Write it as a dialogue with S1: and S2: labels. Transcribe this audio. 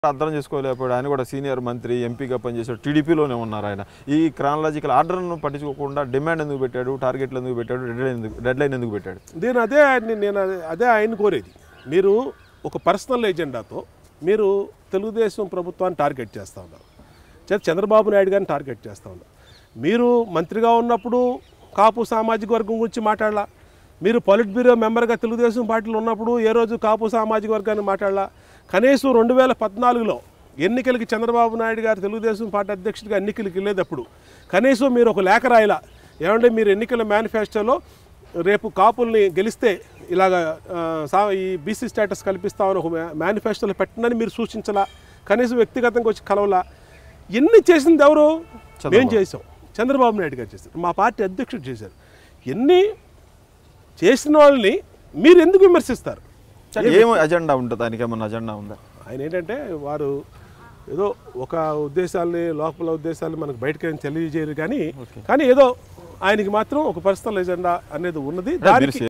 S1: అర్థం చేసుకోలేకపోయాడు ఆయన కూడా సీనియర్ మంత్రి ఎంపీగా పనిచేసాడు టీడీపీలోనే ఉన్నారు ఆయన ఈ క్రానలాజికల్ ఆర్డర్ను పట్టించుకోకుండా డిమాండ్ ఎందుకు పెట్టాడు టార్గెట్లు ఎందుకు పెట్టాడు డెడ్ లైన్ ఎందుకు డెడ్ లైన్ ఎందుకు పెట్టాడు
S2: నేను అదే ఆయన్ని- నేను అదే- అదే ఆయన కోరేది మీరు ఒక పర్సనల్ ఎజెండాతో మీరు తెలుగుదేశం ప్రభుత్వాన్ని టార్గెట్ చేస్తూ ఉన్నారు చ- చంద్రబాబు నాయుడు గారిని టార్గెట్ చేస్తూ ఉన్నారు మీరు మంత్రిగా ఉన్నప్పుడు కాపు సామాజిక వర్గం గురించి మాట్లాడాల మీరు పొలిట్ బ్యూరో మెంబర్గా తెలుగుదేశం పార్టీలో ఉన్నప్పుడు ఏ రోజు కాపు సామాజిక వర్గాన్ని మాట్లాడాల కనీసం రెండు వేల పద్నాలుగులో ఎన్నికలకి చంద్రబాబు నాయుడు గారు తెలుగుదేశం పార్టీ అధ్యక్షుడిగా ఎన్నికలకి వెళ్ళేటప్పుడు కనీసం మీరు ఒక లేఖ రాయలా ఏమంటే మీరు ఎన్నికల మేనిఫెస్టోలో రేపు కాపుల్ని గెలిస్తే ఇలాగ ఆ, సా ఈ బీసీ స్టేటస్ కల్పిస్తామని ఒక మే- మేనిఫెస్టోలో పెట్టండి మీరు సూచించలా కనీసం వ్యక్తిగతంగా వచ్చి కలవలా ఎన్ని చేసింది ఎవరు మేము చేసాం చంద్రబాబు నాయుడు గారు చేశారు మా పార్టీ అధ్యక్షుడు చేశారు ఎన్ని చేసిన వాళ్ళని మీరు ఎందుకు విమర్శిస్తారు
S1: ఏం అజెండా ఉంటుంది దానికి ఏమన్నా అజెండా ఉందా
S2: ఆయన ఏంటంటే వారు ఏదో ఒక ఉద్దేశాలని లోపల ఉద్దేశాలు మనకు బయటకు ఏం తెలియజేయరు కానీ కానీ ఏదో ఆయనకి మాత్రం ఒక పర్సనల్ ఎజెండా అనేది ఉన్నది
S1: మీరు
S2: దానికి